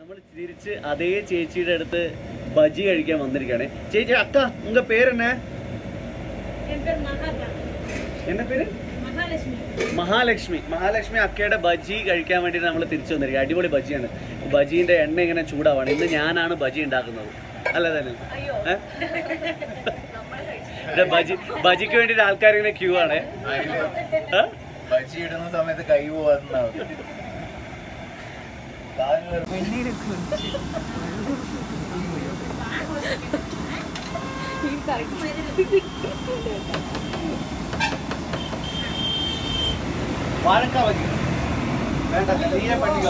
നമ്മൾ തിരിച്ച് അതേ ചേച്ചിയുടെ അടുത്ത് ബജി കഴിക്കാൻ വന്നിരിക്കുകയാണ് ചേച്ചി അക്ക ഉങ്ക പേരെന്നെ என் பேர் மகாகா എന്നെ പേര് மகாலட்சுமி മഹാലക്ഷ്മി മഹാലക്ഷ്മി അക്കയുടെ ബജി കഴിക്കാൻ വേണ്ടിയിട്ട് നമ്മൾ തിരിച്ചു വന്നിരിക്കുക അടിപൊളി ബജിയാണ് ബജീന്റെ എണ്ണ ഇങ്ങനെ ചൂടാവാണ് ഇന്ന് ഞാനാണ് ബജി ഉണ്ടാക്കുന്നത് അല്ല തന്നെ ஐயோ ഏ? ഇവിടെ ബജി ബജിക്ക് വേണ്ടിയിട്ട് ആൾക്കാർ ഇങ്ങനെ ക്യൂ ആണ് അതില് ഏ? ബജി ഇടുന്ന സമയത്ത് കൈ പോവാറുണ്ടാവും വാഴക്ക ബജി വേണ്ട നീയെ പണിക്കോ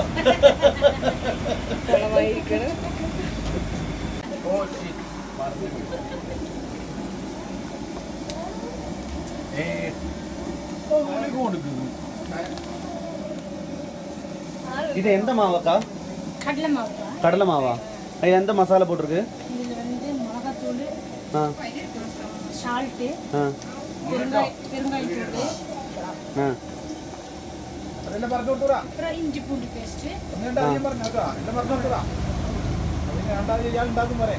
ഓ shit. മറന്നുപോയി. ഏയ്. ഓ, നിനക്ക് കൊടുക്കുന്നു. இது எந்த மாவாக்கா கடலை மாவுப்பா கடலை மாவா அது எந்த மசாலா போட்டிருக்கு இதில் வந்து மிளகாத்தூள் ஆ சால்ட்டு ஆ பெருங்காய பெருங்காயத்தூள் ആ അതെല്ലാം പറഞ്ഞു കൊടുത്തൂടാ. அப்புறம் இஞ்சி பூண்டு பேஸ்ட்டு ഒന്ന് രണ്ട് ആദ്യം പറഞ്ഞു കേട്ടോ. എല്ലാം പറഞ്ഞു കൊടുത്തൂടാ. അതിന് രണ്ടാമത് ഇയാൾ ഉണ്ടാക്കും പറയാം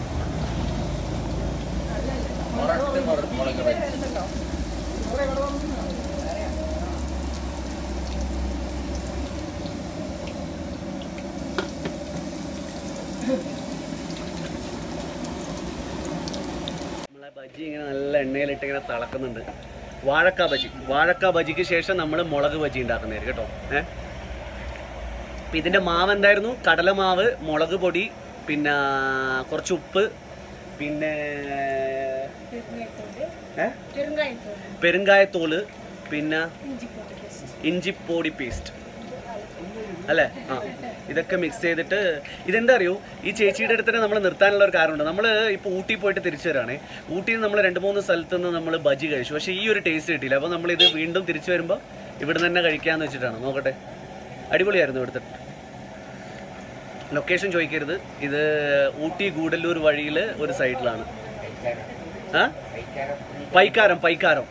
നമ്മളെ ബജി ഇങ്ങനെ നല്ല എണ്ണയിലിട്ട് ഇങ്ങനെ തിളക്കുന്നുണ്ട് വാഴക്ക ബജി വാഴക്ക ബജിക്ക് ശേഷം നമ്മൾ മുളക് ബജി ഉണ്ടാക്കുന്നതായിരിക്കും കേട്ടോ ഏഹ് അപ്പം ഇതിൻ്റെ മാവ് എന്തായിരുന്നു കടലമാവ് മുളക് പൊടി പിന്നെ കുറച്ച് ഉപ്പ് പിന്നെ பெருங்காயத்தூள் ഏ பெருங்காயத்தூள் പെരുങ്കായത്തോള് പിന്നെ இஞ்சி பூண்டு பேஸ்ட் ഇഞ്ചിപ്പൊടി പേസ്റ്റ് അല്ലേ ആ ഇതൊക്കെ മിക്സ് ചെയ്തിട്ട് ഇതെന്താ അറിയോ ഈ ചേച്ചിയുടെ അടുത്ത് തന്നെ നമ്മൾ നിർത്താനുള്ള ഒരു കാരണമുണ്ട് നമ്മൾ ഇപ്പോൾ ഊട്ടി പോയിട്ട് തിരിച്ചു വരാണേ ഊട്ടിയിൽ നമ്മൾ രണ്ട് മൂന്ന് സ്ഥലത്ത് നിന്ന് നമ്മൾ ബജി കഴിച്ചു പക്ഷേ ഈ ഒരു ടേസ്റ്റ് കിട്ടിയില്ല അപ്പോൾ നമ്മൾ ഇത് വീണ്ടും തിരിച്ചു വരുമ്പോൾ ഇവിടെ തന്നെ കഴിക്കാമെന്ന് വെച്ചിട്ടാണ് നോക്കട്ടെ അടിപൊളിയായിരുന്നു ഇവിടുത്തെ ലൊക്കേഷൻ ചോദിക്കരുത് ഇത് ഊട്ടി ഗൂഡല്ലൂർ വഴിയിൽ ഒരു സൈഡിലാണ് ആ പൈക്കാരം പൈക്കാരം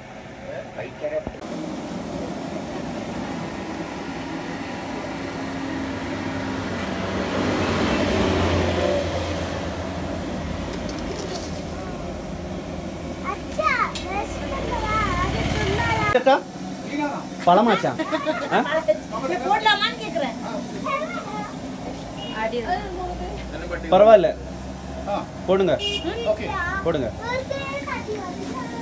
பழம் ஆச்சா போடலாமான்னு கேட்குறேன் பரவாயில்ல ആ போடுங்க ഓക്കെ போடுங்க